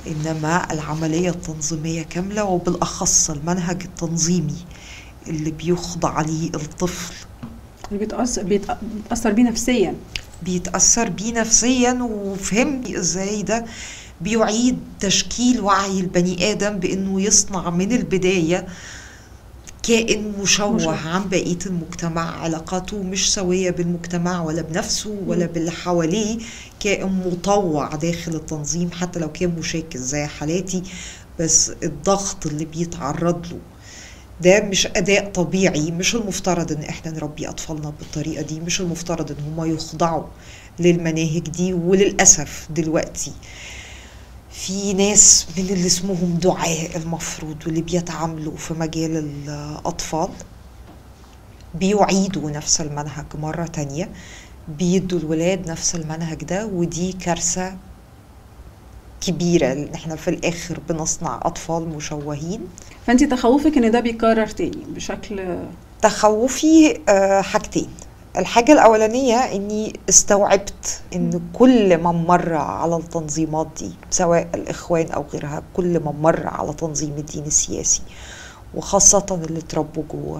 إنما العملية التنظيمية كاملة وبالأخص المنهج التنظيمي اللي بيخضع ليه الطفل اللي بيتأثر بيتأ- بيتأثر بيه نفسيا بيتأثر بيه نفسيا وفهمني ازاي ده بيعيد تشكيل وعي البني آدم بأنه يصنع من البداية كائن مشوه مشوه. عن بقية المجتمع علاقاته مش سوية بالمجتمع ولا بنفسه ولا باللي حواليه كائن مطوع داخل التنظيم حتى لو كان مشاكل زي حالاتي بس الضغط اللي بيتعرض له ده مش اداء طبيعي مش المفترض ان احنا نربي اطفالنا بالطريقه دي مش المفترض ان هم يخضعوا للمناهج دي وللاسف دلوقتي في ناس من اللي اسمهم دعاء المفروض واللي بيتعاملوا في مجال الاطفال بيعيدوا نفس المنهج مرة تانية بيدوا الولاد نفس المنهج ده ودي كارثة كبيرة لأن احنا في الآخر بنصنع أطفال مشوهين فانت تخوفك ان ده بيكرر تاني بشكل تخوفي آه، حاجتين الحاجة الأولانية إني استوعبت إن كل من مر على التنظيمات دي سواء الإخوان أو غيرها كل من مر على تنظيم الدين السياسي وخاصة اللي اتربوا جوه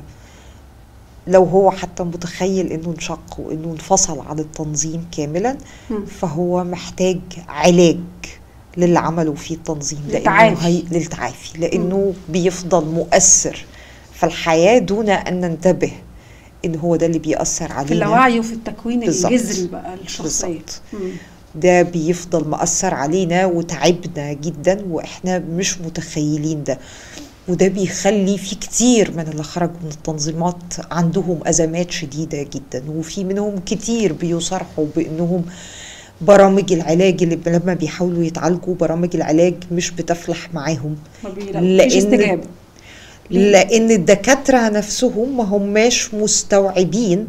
لو هو حتى متخيل إنه انشق وإنه انفصل عن التنظيم كاملا مم. فهو محتاج علاج للي عملوا فيه التنظيم لأنه للتعافي. هي للتعافي لأنه بيفضل مؤثر في الحياة دون أن ننتبه إن هو ده اللي بيأثر علينا في اللاوعي وفي التكوين بالظبط. الجذري بقى الشخصيه بالظبط. مم. ده بيفضل مأثر علينا وتعبنا جدا وإحنا مش متخيلين ده وده بيخلي في كتير من اللي خرجوا من التنظيمات عندهم أزمات شديدة جدا وفي منهم كتير بيصرحوا بأنهم برامج العلاج اللي لما بيحاولوا يتعالجوا برامج العلاج مش بتفلح معاهم ما بيلاقوش لأن- استجابه ليه؟ لان الدكاتره نفسهم ما هماش مستوعبين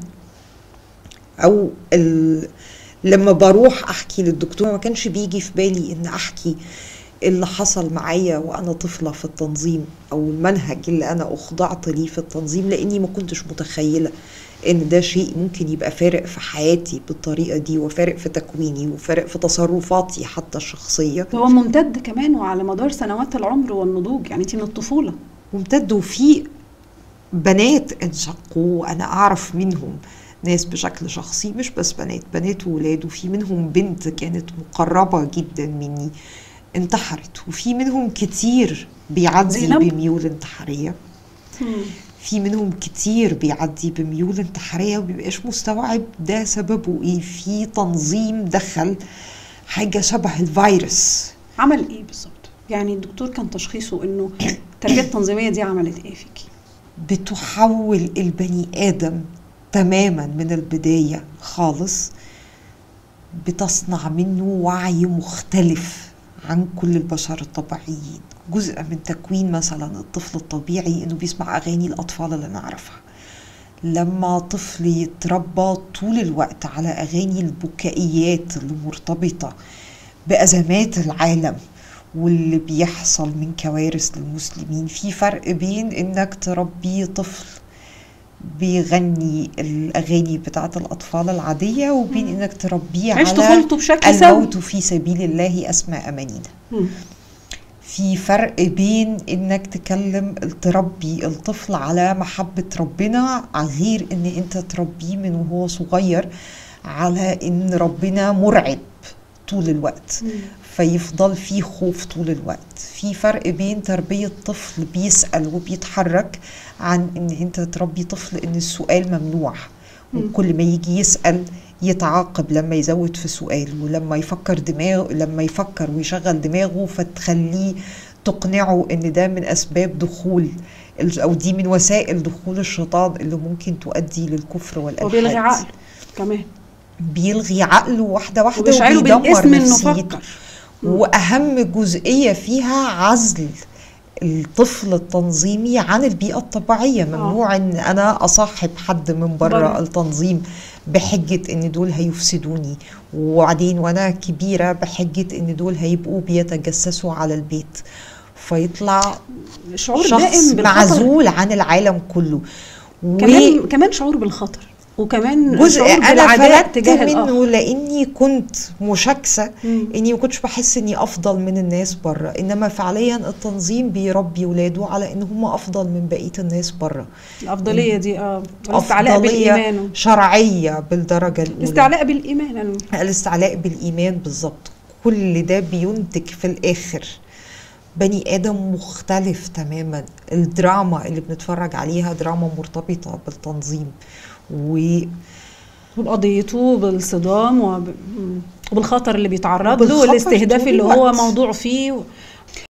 او ال... لما بروح احكي للدكتور ما كانش بيجي في بالي ان احكي اللي حصل معايا وانا طفله في التنظيم او المنهج اللي انا اخضعت ليه في التنظيم لاني ما كنتش متخيله ان ده شيء ممكن يبقى فارق في حياتي بالطريقه دي وفارق في تكويني وفارق في تصرفاتي حتى الشخصيه هو ممتد كمان وعلى مدار سنوات العمر والنضوج يعني انت من الطفوله ممتدوا في بنات انشقوا وانا اعرف منهم ناس بشكل شخصي مش بس بنات بنات وولاد وفي منهم بنت كانت مقربة جدا مني انتحرت وفي منهم كتير بيعدي زينب؟ بميول انتحارية مم. في منهم كتير بيعدي بميول انتحارية ومبيبقاش مستوعب ده سببه ايه في تنظيم دخل حاجة شبه الفيروس عمل ايه بالظبط يعني الدكتور كان تشخيصه انه التربيه التنظيميه دي عملت ايه فيكي بتحول البني آدم تماما من البداية خالص بتصنع منه وعي مختلف عن كل البشر الطبيعيين جزء من تكوين مثلا الطفل الطبيعي انه بيسمع اغاني الاطفال اللي نعرفها لما طفل يتربى طول الوقت على اغاني البكائيات اللي مرتبطه بازمات العالم واللي بيحصل من كوارث للمسلمين في فرق بين انك تربي طفل بيغني الاغاني بتاعت الاطفال العاديه وبين انك تربيه عيش على طفولته بشكل سوي الموت في سبيل الله اسمى امانينا مم. في فرق بين انك تكلم تربي الطفل على محبة ربنا غير ان انت تربيه من وهو صغير على ان ربنا مرعب طول الوقت مم. فيفضل في خوف طول الوقت في فرق بين تربية طفل بيسأل وبيتحرك عن ان انت تربي طفل ان السؤال ممنوع مم. وكل ما يجي يسأل يتعاقب لما يزود في سؤال ولما يفكر دماغه لما يفكر ويشغل دماغه فتخليه تقنعه ان ده من اسباب دخول ال- او دي من وسائل دخول الشيطان اللي ممكن تؤدي للكفر والالحاد وبيلغي عقله كمان بيلغي عقله واحده واحده وبيشعره وبيدمر بالاسم انه نفسيته فكر مم. واهم جزئيه فيها عزل الطفل التنظيمي عن البيئة الطبيعية ممنوع ان انا اصاحب حد من بره. بره التنظيم بحجة ان دول هيفسدوني وبعدين وانا كبيرة بحجة ان دول هيبقوا بيتجسسوا على البيت فيطلع شعور شخص دائم بالخطر معزول عن العالم كله و... كمان كمان شعور بالخطر وكمان جزء شعور انا بالعداء فلتت تجاه الآخر. منه لاني كنت مشاكسه مم. اني ما كنتش بحس اني افضل من الناس بره انما فعليا التنظيم بيربي ولاده على ان هم افضل من بقيه الناس بره الافضليه دي اه الاستعلاء افضليه بالايمان شرعيه بالدرجه الاولى الاستعلاء بالايمان أنا- الاستعلاء بالايمان بالظبط كل ده بينتج في الاخر بني ادم مختلف تماما الدراما اللي بنتفرج عليها دراما مرتبطه بالتنظيم و وبقضيته بالصدام وب... مم. وبالخطر اللي بيتعرض له وبالخطر والاستهداف طول اللي هو الوقت. موضوع فيه